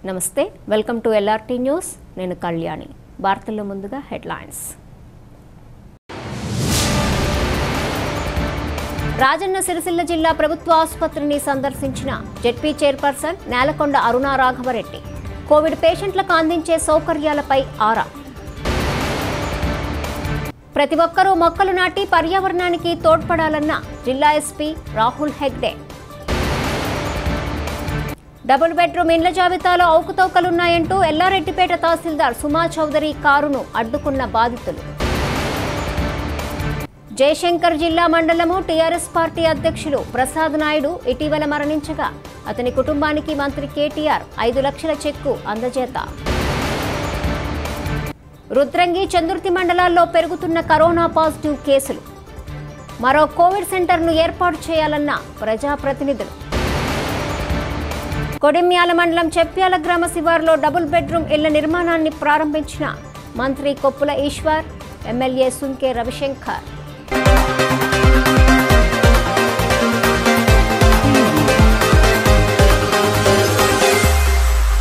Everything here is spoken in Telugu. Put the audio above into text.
నమస్తే వెల్కమ్ టు ఎల్ఆర్టీ న్యూస్ నేను కళ్యాణి వార్తల్లో ముందుగా హెడ్లైన్స్ రాజన్న సిరిసిల్ల జిల్లా ప్రభుత్వ ఆసుపత్రిని సందర్శించిన ZP chairperson Nelakonda Aruna Raghava Reddy Covid పేషెంట్లకు అందించే సౌకర్యాలపై ఆరా ప్రతి ఒక్కరూ మొక్కలు నాటి పర్యావరణానికి తోడ్పడాలన్న జిల్లా SP Rahul Hegde double bedroom ఇండ్ల జాబితాలో అవకతవకలున్నాయంటూ ఎల్లారెడ్డిపేట తహసీల్దార్ సుమా చౌదరి కారును అడ్డుకున్న బాధితులు జయశంకర్ జిల్లా మండలము టీఆర్ఎస్ పార్టీ అధ్యక్షులు ప్రసాద్ నాయుడు ఇటీవల మరణించగా అతని కుటుంబానికి మంత్రి కేటీఆర్ ఐదు లక్షల చెక్కు అందజేత రుద్రంగి చందుర్తి మండలాల్లో పెరుగుతున్న కరోనా పాజిటివ్ కేసులు మరో కోవిడ్ సెంటర్ను ఏర్పాటు చేయాలన్న ప్రజాప్రతినిధులు కొడిమ్యాల మండలం చెప్యాల గ్రామ శివారులో డబుల్ బెడ్రూమ్ ఇళ్ల నిర్మాణాన్ని ప్రారంభించిన మంత్రి కొప్పుల ఈశ్వర్ ఎమ్మెల్యే సుంకే రవిశంకర్